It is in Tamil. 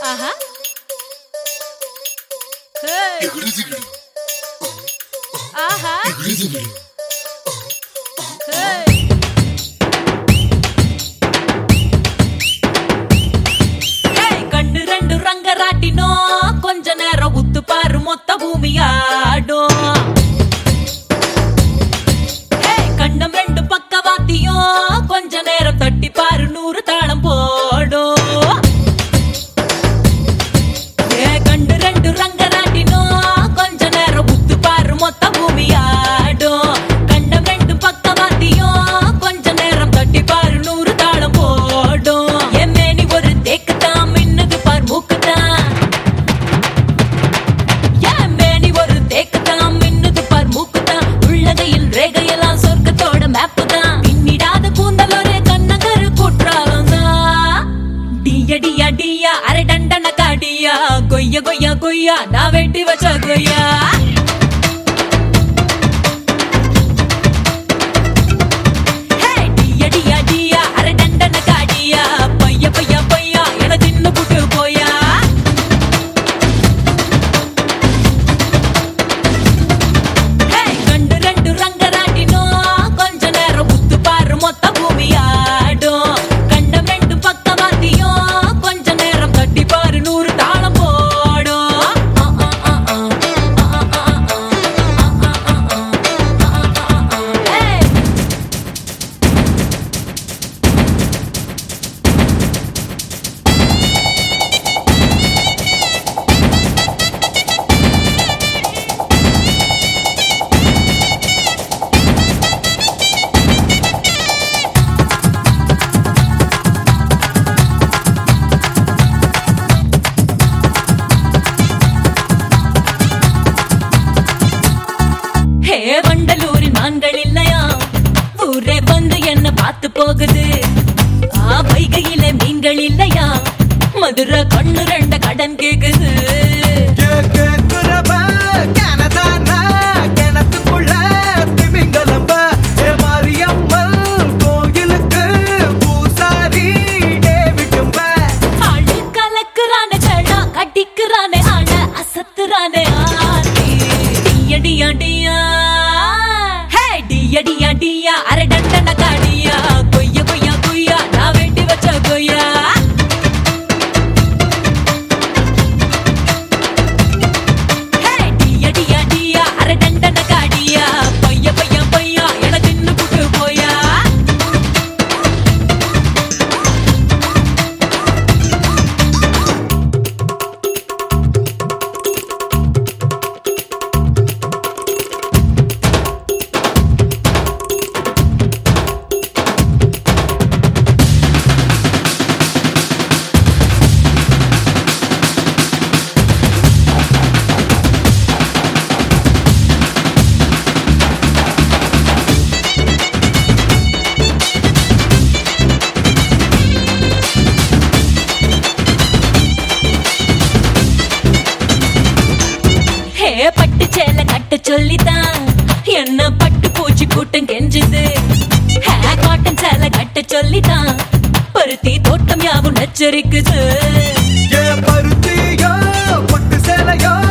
ஆஹா ஹேய், ஆஹா ஹேய். ஹேய், கண்ணு ரெண்டு ரங்கராட்டினோ கொஞ்ச நேரம் உத்து பாரு மொத்த பூமியாடும் ஹேய், கண்ணம் ரெண்டு பக்கவாத்தியும் கொஞ்ச நேரம் தட்டி பாரு நூறு தாளம் போடும் ஏ கண்டு ரெண்டு ரங்கராட்டினோ கொஞ்ச நேரம் உத்து பாரு மொத்த பூமியாடும் கண்டம் ரெண்டு பக்கவாத்தியும் கொஞ்ச நேரம் தட்டி பாரு நூறு தாளம் போடும் என் மேனி ஒரு தேக்குதான் மின்னுது பார் மூக்குதான் என் மேனி ஒரு தேக்குதான் மின்னுது பார் மூக்குதான் உள்ளகையில் ரேகையெல்லாம் சொர்க்கத்தோட மேப்பு தான் பின்னிடாத கூந்தல் ஒரு கண்ணகரு குற்றாலம் தான் டிய டிய டியா அரை டண்டன காடியா கொய்ய கொய்ய கொய்யா நான் வெட்டி வச்ச கொய்யா ஹே, டிய டிய டியா அரை டண்டன காடியா பைய பைய பையா என தின்னு புட்டு போயா ஹே, கண்டு ரெண்டு ரங்கராட்டினோ கொஞ்ச நேரம் உத்து பாரு மொத்த பூமியாடும் கண்டம் ரெண்டு பக்கவாத்தியும் கொஞ்ச நேரம் தட்டி பாரு நூறு தாளம் போடும் ஆ, ஆ, ஆ, ஆ. ஆ, ஆ, ஆ, ஆ. ஆ, ஆ, ஆ, ஆ. ஆ, ஆ, ஆ, ஆ. ஹே. ஹே வண்டலூரின் மான்கள் இல்லையா ஊரே வந்து என்ன பார்த்து போகுது ஆ வைகையில மீன்கள் இல்லையா மதுரை கண்ணு ரெண்ட கடன் கேக்குது கேக்குறவ கனதானா, கிணத்துக்குள்ள திமிங்கலம்ப. ஏ மாரியம்மன் கோயிலுக்கு பூசாரி டேவிட்டும்ப. ஆளு கலக்குறானே ஜடா கட்டிக்கிறானே ஆள அசத்துறானே ஆத்தி டியடியா டியா ஹே டியடியா டியா அரை டண்டன காடியா கொய்ய கொய்யா கொய்யா நான் வெட்டி வச்ச கொய்யா ஹே டியடியா டியா அரை டண்டன காடியா பைய பைய பையா என தின்னு புட்டு போயா ஹே பட்டு சேலை கட்ட சொல்லிதான் என்ன பட்டு பூச்சி கூட்டம் கெஞ்சுது ஹே காட்டன் சேலை கட்ட சொல்லிதான் பருத்தி தோட்டம் யாவும் நச்சரிக்குது ஏ பருத்தியோ, பட்டு சேலையோ,